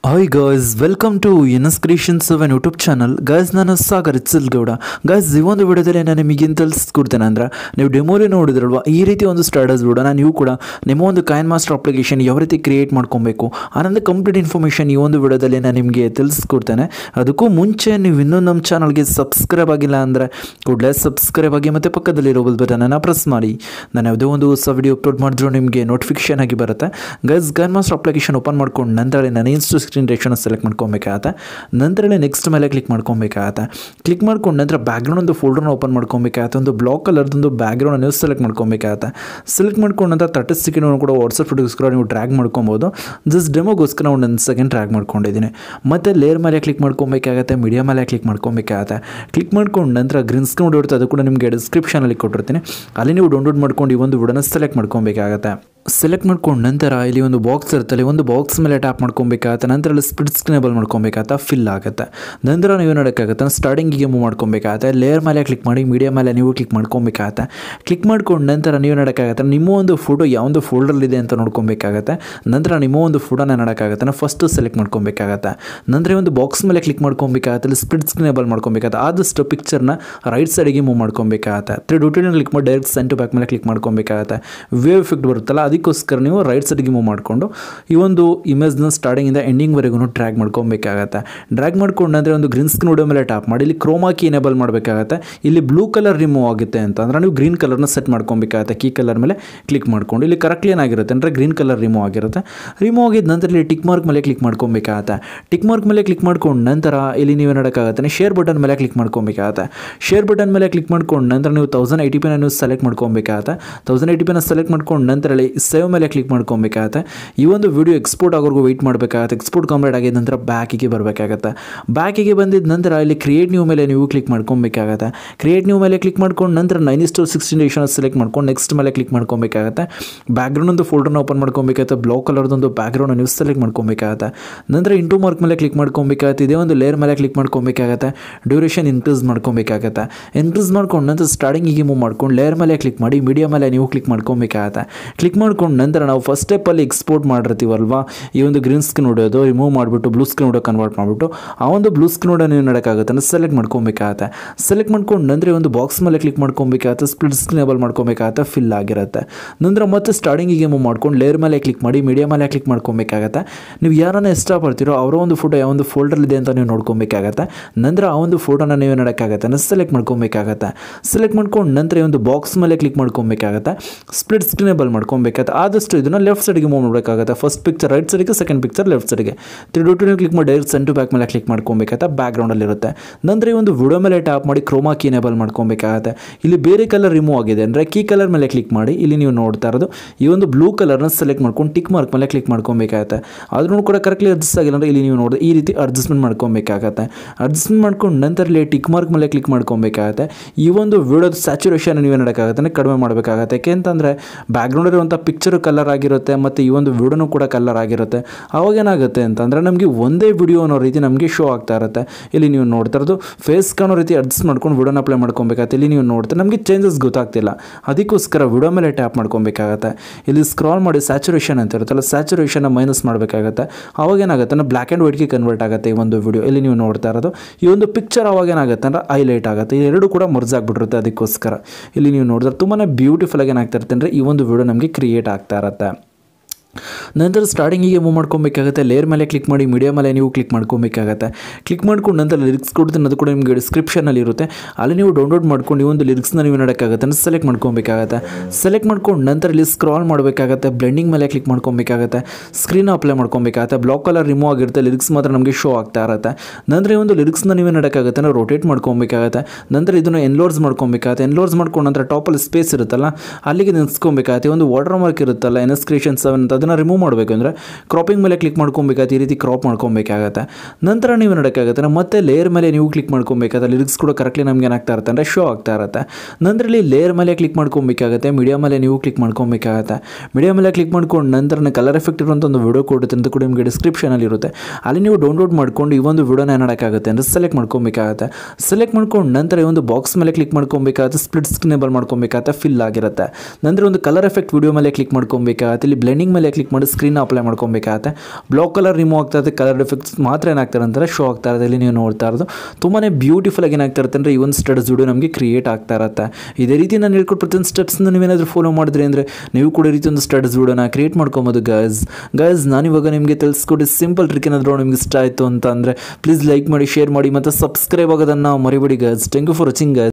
hi guys welcome to NS creation seven YouTube channel guys ನಾನು Sagar ಇತ್ಸಲ್ Gowda guys ಈ ಒಂದು ವಿಡಿಯೋದಲ್ಲಿ ನಾನು ನಿಮಗೆ ತಿಳಿಸ್ಕೊಡ್ತೇನೆ ಅಂದ್ರೆ ನೀವು ಡೆಮೋಲಿ ನೋಡಿದ್ರಲ್ವಾ ಈ ರೀತಿ ಒಂದು ಸ್ಟಾರ್ಟಸ್ ವಿಡಿಯೋನ ನೀವು ಕೂಡ ನಿಮ್ಮ ಒಂದು ಕಾಯಿನ್ ಮಾಸ್ಟರ್ ಅಪ್ಲಿಕೇಶನ್ ಯಾವ ರೀತಿ ಕ್ರಿಯೇಟ್ ಮಾಡ್ಕೊಬೇಕು ಅನ್ನೋದು ಕಂಪ್ಲೀಟ್ ಇನ್ಫಾರ್ಮೇಷನ್ ಈ ಒಂದು ವಿಡಿಯೋದಲ್ಲಿ ನಾನು ನಿಮಗೆ ತಿಳಿಸ್ಕೊಡ್ತೇನೆ ಅದಕ್ಕೂ ಮುಂಚೆ ನೀವು ಇನ್ನೂ ನಮ್ಮ ಚಾನಲ್ಗೆ ಸಬ್ಸ್ಕ್ರೈಬ್ ಆಗಿಲ್ಲ ಅಂದರೆ ಕೂಡಲೇ ಸಬ್ಸ್ಕ್ರೈಬ್ ಆಗಿ ಮತ್ತು ಪಕ್ಕದಲ್ಲಿರೋ ಬೆಲ್ ಬಟನನ್ನು ಪ್ರೆಸ್ ಮಾಡಿ ನಾನು ಯಾವುದೇ ಒಂದು ಹೊಸ ವಿಡಿಯೋ ಅಪ್ಲೋಡ್ ಮಾಡಿದ್ರು ನಿಮಗೆ ನೋಟಿಫಿಕೇಶನ್ ಆಗಿ ಬರುತ್ತೆ guys coin master application open ಮಾಡ್ಕೊಂಡು ನಂತರ ನಾನು ಇನ್ಸ್ಟು ಸ್ಕ್ರೀನ್ ರೇಷನ್ ಸೆಲೆಕ್ಟ್ ಮಾಡ್ಕೊಬೇಕಾಗತ್ತೆ ನಂತರ ನೆಕ್ಸ್ಟ್ ಮೇಲೆ ಕ್ಲಿಕ್ ಮಾಡ್ಕೊಬೇಕಾಗತ್ತೆ ಕ್ಲಿಕ್ ಮಾಡ್ಕೊಂಡು ನಂತರ ಬ್ಯಾಕ್ಗ್ರೌಂಡ್ ಒಂದು ಫೋಲ್ಡರ್ನ ಓಪನ್ ಮಾಡ್ಕೊಬೇಕಾಗತ್ತೆ ಒಂದು ಬ್ಲಾಕ್ ಕಲರ್ದೊಂದು ಬ್ಯಾಕ್ಗ್ರೌಂಡ್ ನೀವು ಸೆಲೆಕ್ಟ್ ಮಾಡ್ಕೊಬೇಕಾಗತ್ತೆ ಸೆಲೆಕ್ಟ್ ಮಾಡ್ಕೊಂಡು ನಂತರ ತರ್ಟಿ ಸೆಕೆಂಡ್ ಕೂಡ ವಾಟ್ಸಪ್ ಫೋಟೋಸ್ಕರ ನೀವು ಡ್ರ್ಯಾಗ್ ಮಾಡ್ಕೊಬೋದು ಜಸ್ಟ್ ಡೆಮೋಗೋಸ್ಕರ ಒಂದು ಒಂದು ಸೆಕೆಂಡ್ ಡ್ರ್ಯಾಗ್ ಮಾಡ್ಕೊಂಡಿದ್ದೀನಿ ಮತ್ತು ಲೇಯರ್ ಮೇಲೆ ಕ್ಲಿಕ್ ಮಾಡ್ಕೊಬೇಕಾಗತ್ತೆ ಮೀಡಿಯಾ ಮೇಲೆ ಕ್ಲಿಕ್ ಮಾಡ್ಕೊಬೇಕಾಗತ್ತೆ ಕ್ಲಿಕ್ ಮಾಡ್ಕೊಂಡು ನಂತರ ಗ್ರೀನ್ ಸ್ಕ್ರೀನ್ ಇರುತ್ತೆ ಅದು ಕೂಡ ನಿಮಗೆ ಡಿಸ್ಕ್ರಿಪ್ಷನಲ್ಲಿ ಕೊಟ್ಟಿರ್ತೀನಿ ಅಲ್ಲಿ ನೀವು ಡೌನ್ಲೋಡ್ ಮಾಡ್ಕೊಂಡು ಈ ಒಂದು ವಿಡಿಯೋನ ಸೆಲೆಕ್ಟ್ ಮಾಡ್ಕೊಬೇಕಾಗತ್ತೆ ಸೆಲೆಕ್ಟ್ ಮಾಡ್ಕೊಂಡು ನಂತರ ಇಲ್ಲಿ ಒಂದು ಬಾಕ್ಸ್ ಇರುತ್ತಲ್ಲ ಒಂದು ಬಾಕ್ಸ್ ಮೇಲೆ ಟ್ಯಾಪ್ ಮಾಡ್ಕೊಬೇಕಾಗತ್ತೆ ನಂತರ ಅಲ್ಲಿ ಸ್ಪಿಡ್ ಸ್ಕ್ರೀನಬಲ್ ಮಾಡ್ಕೊಬೇಕಾಗತ್ತೆ ಫಿಲ್ ಆಗುತ್ತೆ ನಂತರ ನೀವು ನೋಡೋಕ್ಕಾಗತ್ತೆ ಸ್ಟಾರ್ಟಿಂಗಿಗೆ ಮೂವ್ ಮಾಡ್ಕೊಬೇಕಾಗತ್ತೆ ಲೇಯರ್ ಮೇಲೆ ಕ್ಲಿಕ್ ಮಾಡಿ ಮೀಡಿಯಾ ಮೇಲೆ ನೀವು ಕ್ಲಿಕ್ ಮಾಡ್ಕೊಬೇಕಾಗತ್ತೆ ಕ್ಲಿಕ್ ಮಾಡ್ಕೊಂಡು ನಂತರ ನೀವು ನೋಡೋಕ್ಕಾಗತ್ತೆ ನಿಮ್ಮ ಒಂದು ಫೋಟೋ ಯಾವೊಂದು ಫೋಲ್ಡರ್ಲಿದೆ ಅಂತ ನೋಡ್ಕೊಬೇಕಾಗತ್ತೆ ನಂತರ ನಿಮ್ಮ ಒಂದು ಫೋಟೋನ ನೋಡೋಕ್ಕಾಗತ್ತೆ ಫಸ್ಟು ಸೆಲೆಕ್ಟ್ ಮಾಡ್ಕೊಬೇಕಾಗತ್ತೆ ನಂತರ ಈ ಒಂದು ಬಾಕ್ಸ್ ಮೇಲೆ ಕ್ಲಿಕ್ ಮಾಡ್ಕೊಬೇಕಾಗತ್ತೆ ಅಲ್ಲಿ ಸ್ಪಿಡ್ ಸ್ಕ್ರೀನಬಲ್ ಮಾಡ್ಕೊಬೇಕಾಗತ್ತೆ ಆದಷ್ಟು ಪಿಕ್ಚರ್ನ ರೈಟ್ ಸೈಡಿಗೆ ಮೂವ್ ಮಾಡ್ಕೊಬೇಕಾಗತ್ತೆ ತ್ರೀ ಡ್ಯೂಟಿನ ಕ್ಲಿಕ್ ಮಾಡಿ ಡೈರೆಕ್ಟ್ ಸೆಂಟು ಬ್ಯಾಕ್ ಮೇಲೆ ಕ್ಲಿಕ್ ಮಾಡ್ಕೊಬೇಕಾಗತ್ತೆ ವೇವ್ ಎಫೆಕ್ಟ್ ಬರುತ್ತಲ್ಲ ಅದಕ್ಕೋಸ್ಕರ ನೀವು ರೈಟ್ ಸೈಡ್ಗೆ ಮೂವ್ ಮಾಡಿಕೊಂಡು ಈ ಒಂದು ಇಮೇಜ್ನ ಸ್ಟಾರ್ಟಿಂಗಿಂದ ಎಂಡಿಂಗ್ವರೆಗೂ ಡ್ರ್ಯಾಗ್ ಮಾಡ್ಕೊಬೇಕಾಗತ್ತೆ ಡ್ರ್ಯಾಗ್ ಮಾಡ್ಕೊಂಡು ಅಂದರೆ ಒಂದು ಗ್ರೀನ್ ಸ್ಕ್ರೀನ್ ವಿಡಿಯೋ ಮೇಲೆ ಟ್ಯಾಪ್ ಮಾಡಿ ಇಲ್ಲಿ ಕ್ರೋಮಾ ಕೀ ಎನೇಬಲ್ ಮಾಡಬೇಕಾಗತ್ತೆ ಇಲ್ಲಿ ಬ್ಲೂ ಕಲರ್ ರಿಮೂವ್ ಆಗುತ್ತೆ ಅಂತ ಅಂದರೆ ನೀವು ಗ್ರೀನ್ ಕಲರ್ನ ಸೆಟ್ ಮಾಡ್ಕೊಬೇಕಾಗತ್ತೆ ಕೀ ಕಲರ್ ಮೇಲೆ ಕ್ಲಿಕ್ ಮಾಡ್ಕೊಂಡು ಇಲ್ಲಿ ಕರೆಕ್ಟ್ಲಿ ಏನಾಗಿರುತ್ತೆ ಅಂದರೆ ಗ್ರೀನ್ ಕಲರ್ ರಿಮೂವ್ ಆಗಿರುತ್ತೆ ರಿಮೂವ್ ಆಗಿದ ನಂತರ ಇಲ್ಲಿ ಟಿಕ್ ಮಾರ್ಕ್ ಮೇಲೆ ಕ್ಲಿಕ್ ಮಾಡ್ಕೊಬೇಕಾಗತ್ತೆ ಟಿಕ್ ಮಾರ್ಕ್ ಮೇಲೆ ಕ್ಲಿಕ್ ಮಾಡ್ಕೊಂಡು ನಂತರ ಇಲ್ಲಿ ನೀವು ನೋಡೋಕ್ಕಾಗತ್ತೆ ಶೇರ್ ಬಟನ್ ಮೇಲೆ ಕ್ಲಿಕ್ ಮಾಡ್ಕೊಬೇಕಾಗತ್ತೆ ಶೇರ್ ಬಟನ್ ಮೇಲೆ ಕ್ಲಿಕ್ ಮಾಡ್ಕೊಂಡು ನಂತರ ನೀವು ತೌಸಂಡ್ ಏಯ್ಟಿ ಪಿನ ನೀವು ಸೆಲೆಕ್ಟ್ ಮಾಡ್ಕೊಬೇಕಾಗತ್ತೆ ತೌಸಂಡ್ ಏಯ್ಟಿ ಪಿನ ಸೆಲೆಕ್ಟ್ ಮಾಡ್ಕೊಂಡು ನಂತರ ಇಲ್ಲಿ ಸೇವ್ ಮೇಲೆ ಕ್ಲಿಕ್ ಮಾಡ್ಕೊಬೇಕಾಗತ್ತೆ ಈ ಒಂದು ವಿಡಿಯೋ ಎಕ್ಸ್ಪೋರ್ಟ್ ಆಗೋರ್ಗು ವೆಯ್ಟ್ ಮಾಡಬೇಕಾಗತ್ತೆ ಎಕ್ಸ್ಪೋರ್ಟ್ ಕಂಪ್ಲೀಟ್ ಆಗಿದ ನಂತರ ಬ್ಯಾಕಿಗೆ ಬರಬೇಕಾಗತ್ತೆ ಬ್ಯಾಕಿಗೆ ಬಂದಿದ್ದ ನಂತರ ಇಲ್ಲಿ ಕ್ರಿಯೇಟ್ ನ್ಯೂ ಮೇಲೆ ನೀವು ಕ್ಲಿಕ್ ಮಾಡ್ಕೊಬೇಕಾಗತ್ತೆ ಕ್ರಿಯೇಟ್ ನ್ಯೂ ಮೇಲೆ ಕ್ಲಿಕ್ ಮಾಡ್ಕೊಂಡು ನಂತರ ನೈನ್ ಇಸ್ ಟು ಸಿಕ್ಸ್ಟೀನ್ ರೇಷನ್ ಸೆಲೆಕ್ಟ್ ಮಾಡ್ಕೊಂಡು ನೆಕ್ಸ್ಟ್ ಮೇಲೆ ಕ್ಲಿಕ್ ಮಾಡ್ಕೊಬೇಕಾಗತ್ತೆ ಬ್ಯಾಕ್ಗ್ರೌಂಡ್ ಒಂದು ಫೋಲ್ಡರ್ನ ಓಪನ್ ಮಾಡ್ಕೊಬೇಕಾಗತ್ತೆ ಬ್ಲಾಕ್ ಕಲರ್ದೊಂದು ಬ್ಯಾಕ್ಗ್ರೌಂಡ್ ನೀವು ಸೆಲೆಕ್ಟ್ ಮಾಡ್ಕೊಬೇಕಾಗತ್ತೆ ನಂತರ ಇಂಟು ಮಾರ್ಕ್ ಮೇಲೆ ಕ್ಲಿಕ್ ಮಾಡ್ಕೊಬೇಕಾಗತ್ತೆ ಇದೇ ಒಂದು ಲೇಯರ್ ಮೇಲೆ ಕ್ಲಿಕ್ ಮಾಡ್ಕೊಬೇಕಾಗತ್ತೆ ಡ್ಯೂರೇಷನ್ ಇನ್ಕ್ರೀಸ್ ಮಾಡ್ಕೊಬೇಕಾಗತ್ತೆ ಇನ್ಕ್ರೀಸ್ ಮಾಡ್ಕೊಂಡು ನಂತರ ಸ್ಟಾರ್ಟಿಂಗಿಗೆ ಮೂವ್ ಮಾಡ್ಕೊಂಡು ಲೇಯರ್ ಮೇಲೆ ಕ್ಲಿಕ್ ಮಾಡಿ ಮೀಡಿಯಾ ಮೇಲೆ ನೀವು ಕ್ಲಿಕ್ ಮಾಡ್ಕೊಬೇಕಾಗತ್ತೆ ಕ್ಲಿಕ್ ಮಾಡ್ಕೊಂಡು ನಂತರ ನಾವು ಫಸ್ಟ್ ಸ್ಟೆಪ್ಪಲ್ಲಿ ಎಕ್ಸ್ಪೋರ್ಟ್ ಮಾಡಿರ್ತೀವಲ್ವಾ ಈ ಒಂದು ಗ್ರೀನ್ ಸ್ಕ್ರೀನ್ ಹೊಡೆಯೋದು ರಿಮೂವ್ ಮಾಡಿಬಿಟ್ಟು ಬ್ಲೂ ಸ್ಕ್ರೀನ್ ಹೊಡೋ ಕನ್ವರ್ಟ್ ಮಾಡಿಬಿಟ್ಟು ಆ ಒಂದು ಬ್ಲೂ ಸ್ಕ್ರೀನ್ ಹೊಡೋ ನೀವು ನೋಡೋಕ್ಕಾಗುತ್ತೆ ಅಂದರೆ ಸೆಲೆಕ್ಟ್ ಮಾಡ್ಕೊಬೇಕಾಗತ್ತೆ ಸೆಲೆಕ್ಟ್ ಮಾಡ್ಕೊಂಡು ನಂತರ ಒಂದು ಬಾಕ್ಸ್ ಮೇಲೆ ಕ್ಲಿಕ್ ಮಾಡ್ಕೊಬೇಕಾಗತ್ತೆ ಸ್ಪ್ಲಿಟ್ ಸ್ಕ್ರೀನೇಬಲ್ ಮಾಡ್ಕೊಬೇಕಾಗತ್ತೆ ಫಿಲ್ ಆಗಿರುತ್ತೆ ನಂತರ ಮತ್ತೆ ಸ್ಟಾರ್ಟಿಂಗಿಗೆ ಮೂವ್ ಮಾಡ್ಕೊಂಡು ಲೇಯರ್ ಮೇಲೆ ಕ್ಲಿಕ್ ಮಾಡಿ ಮೀಡಿಯಾ ಮೇಲೆ ಕ್ಲಿಕ್ ಮಾಡ್ಕೊಬೇಕಾಗತ್ತೆ ನೀವು ಯಾರನ್ನ ಇಷ್ಟಪಡ್ತೀರೋ ಅವರ ಒಂದು ಫೋಟೋ ಯಾವ ಒಂದು ಫೋಲ್ಡರ್ಲಿದೆ ಅಂತ ನೀವು ನೋಡ್ಕೊಬೇಕಾಗತ್ತೆ ನಂತರ ಆ ಒಂದು ಫೋಟೋನ ನೀವು ನೋಡೋಕ್ಕಾಗತ್ತೆ ಅಂದರೆ ಸೆಲೆಕ್ಟ್ ಮಾಡ್ಕೊಬೇಕಾಗತ್ತೆ ಸೆಲೆಕ್ಟ್ ಮಾಡ್ಕೊಂಡು ನಂತರ ಈ ಒಂದು ಬಾಕ್ಸ್ ಮೇಲೆ ಕ್ಲಿಕ್ ಮಾಡ್ಕೊಬೇಕಾಗತ್ತೆ ಸ್ಪ್ಲಿಟ್ ಸ್ಕ್ರೀನೇಬಲ್ ಮಾಡ್ಕೊಬೇಕಾಗತ್ತೆ ಆದಷ್ಟು ಇದನ್ನು ಲೆಫ್ಟ್ ಸೈಡ್ಗೆ ಮೂವ್ ಮಾಡಬೇಕಾಗುತ್ತೆ ಫಸ್ಟ್ ಪಿಕ್ಚರ್ ರೈಟ್ ಸೈಡ್ಗೆ ಸೆಕೆಂಡ್ ಪಿಕ್ಚರ್ ಲೆಫ್ಟ್ ಸೈಡ್ಗೆ ತ್ರೀ ಡೋಟಿನ ಕ್ಲಿಕ್ ಮಾಡಿ ಡೈರೆಕ್ಟ್ ಸೆಂಟು ಬ್ಯಾಕ್ ಮೇಲೆ ಕ್ಲಿಕ್ ಮಾಡ್ಕೊಬೇಕಾಗತ್ತೆ ಬ್ಯಾಕ್ಗ್ರೌಂಡಲ್ಲಿ ಇರುತ್ತೆ ನಂತರ ಈ ಒಂದು ವಿಡಿಯೋ ಮೇಲೆ ಟ್ಯಾಪ್ ಮಾಡಿ ಕ್ರೋಮಾ ಕೀ ಎನೇಬಲ್ ಮಾಡ್ಕೊಬೇಕಾಗತ್ತೆ ಇಲ್ಲಿ ಬೇರೆ ಕಲರ್ ರಿಮೂವ್ ಆಗಿದೆ ಅಂದರೆ ಕೀ ಕಲರ್ ಮೇಲೆ ಕ್ಲಿಕ್ ಮಾಡಿ ಇಲ್ಲಿ ನೀವು ನೋಡ್ತಾ ಇರೋದು ಈ ಒಂದು ಬ್ಲೂ ಕಲರ್ನ ಸೆಲೆಕ್ಟ್ ಮಾಡ್ಕೊಂಡು ಟಿಕ್ ಮಾರ್ಕ್ ಮೇಲೆ ಕ್ಲಿಕ್ ಮಾಡ್ಕೊಬೇಕಾಗತ್ತೆ ಆದ್ರೂ ಕೂಡ ಕರೆಕ್ಟ್ಲಿ ಅಡ್ಜಸ್ಟ್ ಆಗಿಲ್ಲ ಅಂದರೆ ಇಲ್ಲಿ ನೀವು ನೋಡಿದ್ರೆ ಈ ರೀತಿ ಅಡ್ಜಸ್ಟ್ಮೆಂಟ್ ಮಾಡ್ಕೊಬೇಕಾಗತ್ತೆ ಅಡ್ಜಸ್ಟ್ಮೆಂಟ್ ಮಾಡ್ಕೊಂಡು ನಂತರ ಇಲ್ಲಿ ಟಿಕ್ ಮಾರ್ಕ್ ಮೇಲೆ ಕ್ಲಿಕ್ ಮಾಡ್ಕೊಬೇಕಾಗತ್ತೆ ಈ ಒಂದು ವಿಡಿಯೋದ ಸ್ಯಾಚುರೇಷನ್ ನೀವು ನೋಡೋಕ್ಕಾಗತ್ತೆ ಕಡಿಮೆ ಮಾಡಬೇಕಾಗತ್ತೆ ಯಾಕೆಂತಂದರೆ ಬ್ಯಾಕ್ಗ್ರೌಂಡ್ ಇರುವಂಥ ಪಿಕ್ಚರ್ ಕಲರ್ ಆಗಿರುತ್ತೆ ಮತ್ತು ಈ ಒಂದು ವಿಡಿಯೋನು ಕೂಡ ಕಲರ್ ಆಗಿರುತ್ತೆ ಅವಾಗ ಏನಾಗುತ್ತೆ ಅಂತಂದರೆ ನಮಗೆ ಒಂದೇ ವಿಡಿಯೋ ಅನ್ನೋ ರೀತಿ ನಮಗೆ ಶೋ ಆಗ್ತಾ ಇರುತ್ತೆ ಇಲ್ಲಿ ನೀವು ನೋಡ್ತಾ ಇರೋದು ಫೇಸ್ ಕಾಣೋ ರೀತಿ ಅಡ್ಜಸ್ಟ್ ಮಾಡ್ಕೊಂಡು ವಿಡಿಯೋನ ಅಪ್ಲೈ ಮಾಡ್ಕೊಬೇಕಾಗತ್ತೆ ಇಲ್ಲಿ ನೀವು ನೋಡ್ತಾರೆ ನಮಗೆ ಚೇಂಜಸ್ ಗೊತ್ತಾಗ್ತಿಲ್ಲ ಅದಕ್ಕೋಸ್ಕರ ವಿಡಿಯೋ ಮೇಲೆ ಟ್ಯಾಪ್ ಮಾಡ್ಕೊಬೇಕಾಗತ್ತೆ ಇಲ್ಲಿ ಸ್ಕ್ರಾಲ್ ಮಾಡಿ ಸ್ಯಾಚುರೇಷನ್ ಅಂತ ಇರುತ್ತಲ್ಲ ಸ್ಯಾಚುರೇಷನ್ನ ಮೈನಸ್ ಮಾಡಬೇಕಾಗತ್ತೆ ಅವಾಗ ಏನಾಗುತ್ತೆ ಅಂದರೆ ಬ್ಲ್ಯಾಕ್ ಆ್ಯಂಡ್ ವೈಟ್ಗೆ ಕನ್ವರ್ಟ್ ಆಗುತ್ತೆ ಈ ಒಂದು ವಿಡಿಯೋ ಇಲ್ಲಿ ನೀವು ನೋಡ್ತಾ ಇರೋದು ಈ ಒಂದು ಪಿಕ್ಚರ್ ಅವಾಗ ಏನಾಗುತ್ತೆ ಅಂದರೆ ಹೈಲೈಟ್ ಆಗುತ್ತೆ ಈ ಎರಡು ಕೂಡ ಮರ್ಜ್ ಆಗಿಬಿಟ್ಟಿರುತ್ತೆ ಅದಕ್ಕೋಸ್ಕರ ಇಲ್ಲಿ ನೀವು ನೋಡಿದ್ರೆ ತುಂಬಾ ಬ್ಯೂಟಿಫುಲ್ ಆಗಿ ಏನಾಗ್ತಾ ಇರುತ್ತೆ ಅಂದರೆ ಈ ಒಂದು ವಿಡಿಯೋ ನಮಗೆ ಕ್ರಿಯೇಟ್ ಆಗ್ತಾ ಇರುತ್ತೆ ನಂತರ ಸ್ಟಾರ್ಟಿಂಗಿಗೆ ಮೂವ್ ಮಾಡ್ಕೊಬೇಕಾಗತ್ತೆ ಲೇಯರ್ ಮೇಲೆ ಕ್ಲಿಕ್ ಮಾಡಿ ಮೀಡಿಯಾ ಮೇಲೆ ನೀವು ಕ್ಲಿಕ್ ಮಾಡ್ಕೊಬೇಕಾಗತ್ತೆ ಕ್ಲಿಕ್ ಮಾಡ್ಕೊಂಡು ನಂತರ ಲಿರಿಕ್ಸ್ ಕೊಡ್ತೀನಿ ಅದು ಕೂಡ ನಿಮಗೆ ಡಿಸ್ಕ್ರಿಪ್ಷನಲ್ಲಿ ಇರುತ್ತೆ ಅಲ್ಲಿ ನೀವು ಡೌನ್ಲೋಡ್ ಮಾಡ್ಕೊಂಡು ಈ ಒಂದು ಲಿರಿಕ್ಸ್ನ ನೀವು ನೋಡೋಕ್ಕಾಗತ್ತೆ ಅಂದರೆ ಸೆಲೆಕ್ಟ್ ಮಾಡ್ಕೊಬೇಕಾಗತ್ತೆ ಸೆಲೆಕ್ಟ್ ಮಾಡ್ಕೊಂಡು ನಂತರ ಇಲ್ಲಿ ಸ್ಕ್ರಾಲ್ ಮಾಡಬೇಕಾಗತ್ತೆ ಬ್ಲೆಂಡಿಂಗ್ ಮೇಲೆ ಕ್ಲಿಕ್ ಮಾಡ್ಕೊಬೇಕಾಗತ್ತೆ ಸ್ಕ್ರೀನ್ ಅಪ್ಲೈ ಮಾಡ್ಕೊಬೇಕಾಗತ್ತೆ ಬ್ಲಾಕ್ ಕಲರ್ ರಿಮೂವ್ ಆಗಿರುತ್ತೆ ಲಿರಿಕ್ಸ್ ಮಾತ್ರ ನಮಗೆ ಶೋ ಆಗ್ತಾ ಇರುತ್ತೆ ನಂತರ ಈ ಒಂದು ಲಿರಿಕ್ಸ್ನ ನೀವು ನೋಡೋಕ್ಕಾಗತ್ತೆ ಅಂದರೆ ರೊಟೇಟ್ ಮಾಡ್ಕೊಬೇಕಾಗತ್ತೆ ನಂತರ ಇದನ್ನು ಎನ್ಲೋರ್ಸ್ ಮಾಡ್ಕೊಬೇಕಾಗತ್ತೆ ಎನ್ಲೋರ್ಸ್ ಮಾಡ್ಕೊಂಡು ನಂತರ ಟಾಪಲ್ಲಿ ಸ್ಪೇಸ್ ಇರುತ್ತಲ್ಲ ಅಲ್ಲಿಗೆ ನಿಲ್ಸ್ಕೊಬೇಕಾಗತ್ತೆ ಒಂದು ವಾಟರ್ ಮಾರ್ಕ್ ಇರುತ್ತಲ್ಲ ಎನ್ ಎಸ್ ಕ್ರಿಯೇಷನ್ ಸೆವೆನ್ ಅಂತ ಅದನ್ನು ರಿಮೂವ್ ಮಾಡಬೇಕು ಅಂದರೆ ಕ್ರಾಪಿಂಗ್ ಮೇಲೆ ಕ್ಲಿಕ್ ಮಾಡ್ಕೊಬೇಕಾಗತ್ತೆ ಈ ರೀತಿ ಕ್ರಾಪ್ ಮಾಡ್ಕೊಬೇಕಾಗತ್ತೆ ನಂತರ ನೀವು ನೋಡೋಕ್ಕಾಗತ್ತೆ ಮತ್ತೆ ಲೇಯರ್ ಮೇಲೆ ನೀವು ಕ್ಲಿಕ್ ಮಾಡ್ಕೊಬೇಕಾಗತ್ತೆ ಲಿರಿಕ್ಸ್ ಕೂಡ ಕರೆಕ್ಟ್ಲಿ ನಮ್ಗೆ ಏನಾಗ್ತಾ ಇರುತ್ತೆ ಅಂದರೆ ಶೋ ಆಗ್ತಾ ಇರುತ್ತೆ ನಂತರ ಇಲ್ಲಿ ಲೇಯರ್ ಮೇಲೆ ಕ್ಲಿಕ್ ಮಾಡ್ಕೊಬೇಕಾಗತ್ತೆ ಮೀಡಿಯಾ ಮೇಲೆ ನೀವು ಕ್ಲಿಕ್ ಮಾಡ್ಕೊಬೇಕಾಗತ್ತೆ ಮೀಡಿಯಾ ಮೇಲೆ ಕ್ಲಿಕ್ ಮಾಡ್ಕೊಂಡು ನಂತರ ಕಲರ್ ಎಫೆಕ್ಟ್ ಇರುವಂಥ ಒಂದು ವಿಡಿಯೋ ಕೊಡುತ್ತೆ ಅಂತ ಕೂಡ ನಿಮಗೆ ಡಿಸ್ಕ್ರಿಪ್ಷನಲ್ಲಿ ಇರುತ್ತೆ ಅಲ್ಲಿ ನೀವು ಡೌನ್ಲೋಡ್ ಮಾಡ್ಕೊಂಡು ಈ ಒಂದು ವಿಡಿಯೋನ ಏನಾಡೋಕ್ಕಾಗುತ್ತೆ ಅಂದರೆ ಸೆಲೆಕ್ಟ್ ಮಾಡ್ಕೊಬೇಕಾಗತ್ತೆ ಸೆಲೆಕ್ಟ್ ಮಾಡ್ಕೊಂಡು ನಂತರ ಈ ಒಂದು ಬಾಕ್ಸ್ ಮೇಲೆ ಕ್ಲಿಕ್ ಮಾಡ್ಕೊಬೇಕಾಗತ್ತೆ ಸ್ಪ್ಲಿಟ್ ಸ್ಕ್ರೀನೇಬಲ್ ಮಾಡ್ಕೊಬೇಕಾಗತ್ತೆ ಫಿಲ್ ಆಗಿರುತ್ತೆ ನಂತರ ಒಂದು ಕಲರ್ ಎಫೆಕ್ಟ್ ವಿಡಿಯೋ ಮೇಲೆ ಕ್ಲಿಕ್ ಮಾಡ್ಕೊಬೇಕಾಗತ್ತೆ ಇಲ್ಲಿ ಬ್ಲೆಂಡಿಂಗ್ ಮೇಲೆ ಮೇಲೆ ಕ್ಲಿಕ್ ಮಾಡಿ ಸ್ಕ್ರೀನ್ ಅಪ್ಲೈ ಮಾಡ್ಕೊಬೇಕಾಗತ್ತೆ ಬ್ಲಾಕ್ ಕಲರ್ ರಿಮೂವ್ ಆಗ್ತಾ ಇರುತ್ತೆ ಕಲರ್ ಎಫೆಕ್ಟ್ಸ್ ಮಾತ್ರ ಏನಾಗ್ತಾರೆ ಅಂತಾರೆ ಶೋ ಆಗ್ತಾ ಇರೋದು ಇಲ್ಲಿ ನೀವು ನೋಡ್ತಾ ಇರೋದು ತುಂಬಾ ಬ್ಯೂಟಿಫುಲ್ ಆಗಿ ಏನಾಗ್ತಾ ಇರುತ್ತೆ ಅಂದರೆ ಈ ಒಂದು ಸ್ಟಡ್ಸ್ ವಿಡಿಯೋ ನಮಗೆ ಕ್ರಿಯೇಟ್ ಆಗ್ತಾ ಇರುತ್ತೆ ಇದೇ ರೀತಿ ನಾನು ಹೇಳ್ಕೊಟ್ಟು ಪ್ರತಿಯೊಂದು ಸ್ಟೆಪ್ಸ್ನ ನೀವೇನಾದರೂ ಫಾಲೋ ಮಾಡಿದ್ರಿ ಅಂದರೆ ನೀವು ಕೂಡ ಈ ರೀತಿ ಒಂದು ಸ್ಟಡ್ಸ್ ವಿಡಿಯೋನ ಕ್ರಿಯೇಟ್ ಮಾಡ್ಕೊಬೋದು ಗೈಸ್ ಗೈಸ್ ನಾನಿವಾಗ ನಿಮಗೆ ತಿಳಿಸ್ಕೊಟ್ಟು ಸಿಂಪಲ್ ಟ್ರಿಕ್ ಏನಾದರೂ ನಿಮ್ಗೆ ಇಷ್ಟ ಆಯಿತು ಅಂತ ಅಂದರೆ ಪ್ಲೀಸ್ ಲೈಕ್ ಮಾಡಿ ಶೇರ್ ಮಾಡಿ ಮತ್ತು ಸಬ್ಸ್ಕ್ರೈಬ್ ಆಗೋದನ್ನು ಮರಿಬೇಡಿ guys thank you for watching guys